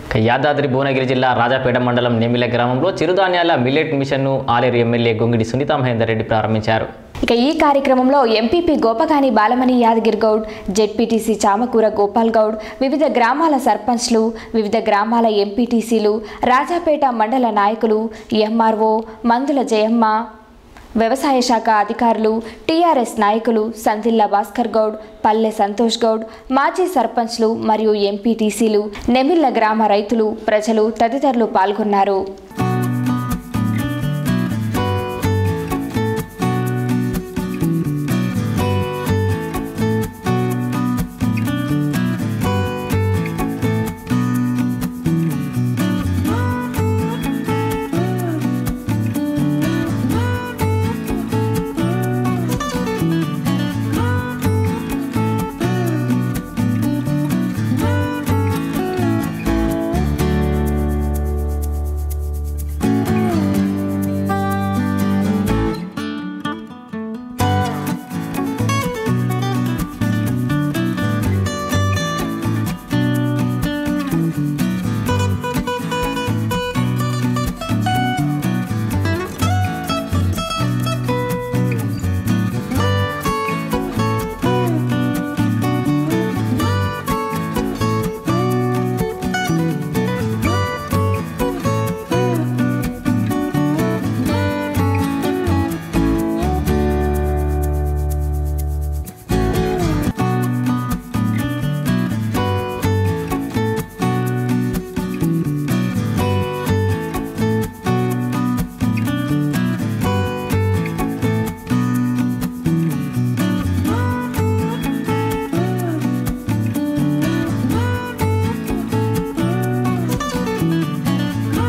ఇక యాదాద్రి భువనగిరి జిల్లా రాజాపేట మండలం నెమిల గ్రామంలో చిరుధాన్యాల మిల్లెట్ మిషన్ను ఆలేరు ఎమ్మెల్యే గొంగిడి సునీతా మహేందర్ రెడ్డి ప్రారంభించారు ఇక ఈ కార్యక్రమంలో ఎంపీపీ గోపగాని బాలమణి యాదగిరి గౌడ్ జెడ్పీటీసీ చామకూర గోపాల్ గౌడ్ వివిధ గ్రామాల సర్పంచ్లు వివిధ గ్రామాల ఎంపీటీసీలు రాజాపేట మండల నాయకులు ఎంఆర్ఓ మందుల జయమ్మ వ్యవసాయ శాఖ అధికారులు టీఆర్ఎస్ నాయకులు సంతిల్ల భాస్కర్ గౌడ్ పల్లె సంతోష్ గౌడ్ మాజీ సర్పంచ్లు మరియు ఎంపీటీసీలు నెమిళ్ల గ్రామ రైతులు ప్రజలు తదితరులు పాల్గొన్నారు